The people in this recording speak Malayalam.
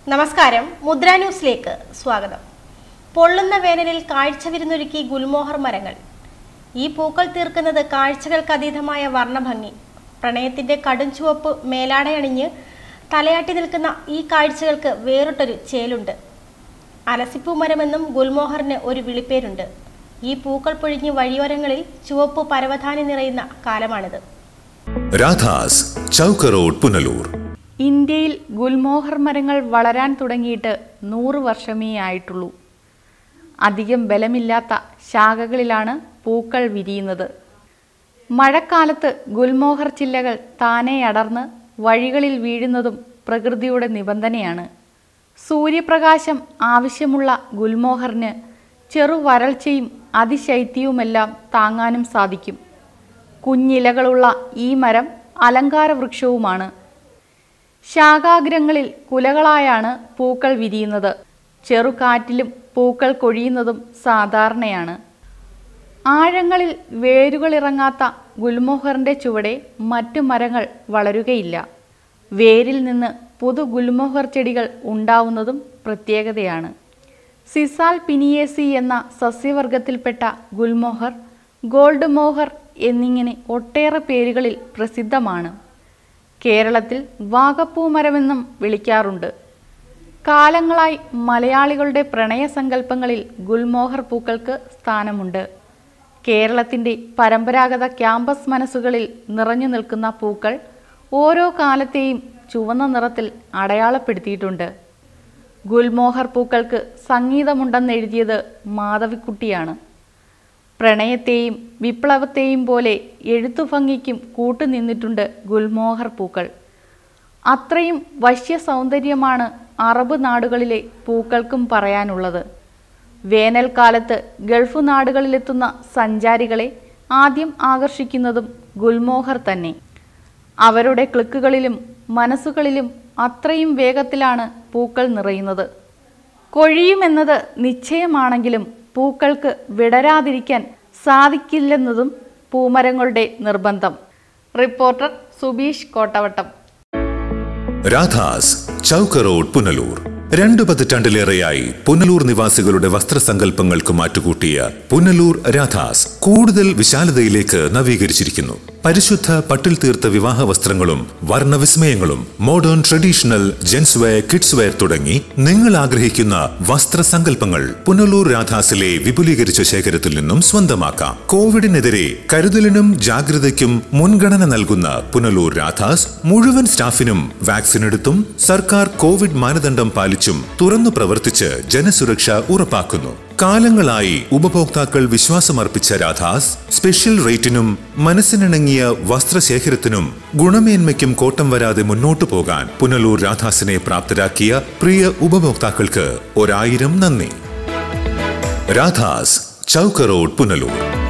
നമസ്കാരം മുദ്ര ന്യൂസിലേക്ക് സ്വാഗതം പൊള്ളുന്ന വേനലിൽ കാഴ്ച വിരുന്നൊരുക്കി ഗുൽമോഹർ മരങ്ങൾ ഈ പൂക്കൾ തീർക്കുന്നത് കാഴ്ചകൾക്കതീതമായ വർണ്ണഭംഗി പ്രണയത്തിന്റെ കടും ചുവപ്പ് മേലാടയണിഞ്ഞ് തലയാട്ടി നിൽക്കുന്ന ഈ കാഴ്ചകൾക്ക് വേറിട്ടൊരു ചേലുണ്ട് അലസിപ്പൂ മരമെന്നും ഗുൽമോഹറിന് ഒരു വിളിപ്പേരുണ്ട് ഈ പൂക്കൾ പൊഴിഞ്ഞ് വഴിയോരങ്ങളിൽ ചുവപ്പ് പരവധാനി നിറയുന്ന കാലമാണിത് രാധാസ് ചൗക്ക് റോഡ് പുനലൂർ ഇന്ത്യയിൽ ഗുൽമോഹർ മരങ്ങൾ വളരാൻ തുടങ്ങിയിട്ട് നൂറ് വർഷമേ ആയിട്ടുള്ളൂ അധികം ബലമില്ലാത്ത ശാഖകളിലാണ് പൂക്കൾ വിരിയുന്നത് മഴക്കാലത്ത് ഗുൽമോഹർ ചില്ലകൾ താനെ അടർന്ന് വഴികളിൽ വീഴുന്നതും പ്രകൃതിയുടെ നിബന്ധനയാണ് സൂര്യപ്രകാശം ആവശ്യമുള്ള ഗുൽമോഹറിന് ചെറു വരൾച്ചയും അതിശൈത്യവുമെല്ലാം താങ്ങാനും സാധിക്കും കുഞ്ഞിലകളുള്ള ഈ മരം അലങ്കാര വൃക്ഷവുമാണ് ശാഖാഗ്രങ്ങളിൽ കുലകളായാണ് പൂക്കൾ വിരിയുന്നത് ചെറുകാറ്റിലും പൂക്കൾ കൊഴിയുന്നതും സാധാരണയാണ് ആഴങ്ങളിൽ വേരുകളിറങ്ങാത്ത ഗുൽമോഹറിന്റെ ചുവടെ മറ്റു മരങ്ങൾ വളരുകയില്ല വേരിൽ നിന്ന് പുതു ഗുൽമോഹർ ചെടികൾ ഉണ്ടാവുന്നതും പ്രത്യേകതയാണ് സിസാൽ പിനിയേസി എന്ന സസ്യവർഗത്തിൽപ്പെട്ട ഗുൽമോഹർ ഗോൾഡ് മോഹർ എന്നിങ്ങനെ ഒട്ടേറെ പേരുകളിൽ പ്രസിദ്ധമാണ് കേരളത്തിൽ വാഗപ്പൂ മരമെന്നും വിളിക്കാറുണ്ട് കാലങ്ങളായി മലയാളികളുടെ പ്രണയസങ്കല്പങ്ങളിൽ ഗുൽമോഹർ പൂക്കൾക്ക് സ്ഥാനമുണ്ട് കേരളത്തിൻ്റെ പരമ്പരാഗത ക്യാമ്പസ് മനസ്സുകളിൽ നിറഞ്ഞു നിൽക്കുന്ന പൂക്കൾ ഓരോ കാലത്തെയും ചുവന്ന നിറത്തിൽ അടയാളപ്പെടുത്തിയിട്ടുണ്ട് ഗുൽമോഹർ പൂക്കൾക്ക് സംഗീതമുണ്ടെന്നെഴുതിയത് മാധവിക്കുട്ടിയാണ് പ്രണയത്തെയും വിപ്ലവത്തെയും പോലെ എഴുത്തുഭംഗിക്കും കൂട്ടുനിന്നിട്ടുണ്ട് ഗുൽമോഹർ പൂക്കൾ അത്രയും വശ്യ സൗന്ദര്യമാണ് അറബ് നാടുകളിലെ പൂക്കൾക്കും പറയാനുള്ളത് വേനൽക്കാലത്ത് ഗൾഫ് നാടുകളിലെത്തുന്ന സഞ്ചാരികളെ ആദ്യം ആകർഷിക്കുന്നതും ഗുൽമോഹർ തന്നെ അവരുടെ ക്ലിക്കുകളിലും മനസ്സുകളിലും അത്രയും വേഗത്തിലാണ് പൂക്കൾ നിറയുന്നത് കൊഴിയുമെന്നത് നിശ്ചയമാണെങ്കിലും പൂക്കൾക്ക് വിടരാതിരിക്കാൻ സാധിക്കില്ലെന്നതും പൂമരങ്ങളുടെ നിർബന്ധം റിപ്പോർട്ടർ സുബീഷ് കോട്ടവട്ടം രാധാസ് ചൗക്ക് റോഡ് പുനലൂർ രണ്ടു പതിറ്റാണ്ടിലേറെയായി പുനലൂർ നിവാസികളുടെ വസ്ത്രസങ്കല്പങ്ങൾക്ക് മാറ്റുകൂട്ടിയ പുനലൂർ രാധാസ് കൂടുതൽ വിശാലതയിലേക്ക് നവീകരിച്ചിരിക്കുന്നു പരിശുദ്ധ പട്ടിൽ തീർത്ത വിവാഹ വസ്ത്രങ്ങളും വർണ്ണവിസ്മയങ്ങളും modern traditional gents wear kids wear തുടങ്ങി നിങ്ങൾ ആഗ്രഹിക്കുന്ന വസ്ത്രസങ്കല്പങ്ങൾ പുനലൂർ രാധാസിലെ വിപുലീകരിച്ച ശേഖരത്തിൽ നിന്നും സ്വന്തമാക്കാം കോവിഡിനെതിരെ കരുതലിനും ജാഗ്രതയ്ക്കും മുൻഗണന നൽകുന്ന പുനലൂർ രാധാസ് മുഴുവൻ സ്റ്റാഫിനും വാക്സിൻ എടുത്തും സർക്കാർ കോവിഡ് മാനദണ്ഡം പാലിച്ചും തുറന്നു പ്രവർത്തിച്ച് ജനസുരക്ഷ ഉറപ്പാക്കുന്നു കാലങ്ങളായി ഉപഭോക്താക്കൾ വിശ്വാസമർപ്പിച്ച രാധാസ് സ്പെഷ്യൽ റേറ്റിനും മനസ്സിനിണങ്ങിയ വസ്ത്രശേഖരത്തിനും ഗുണമേന്മയ്ക്കും കോട്ടം വരാതെ മുന്നോട്ടു പോകാൻ പുനലൂർ രാധാസിനെ പ്രാപ്തരാക്കിയ പ്രിയ ഉപഭോക്താക്കൾക്ക് ഒരായിരം നന്ദി രാധാസ് ചൗക്ക് റോഡ് പുനലൂർ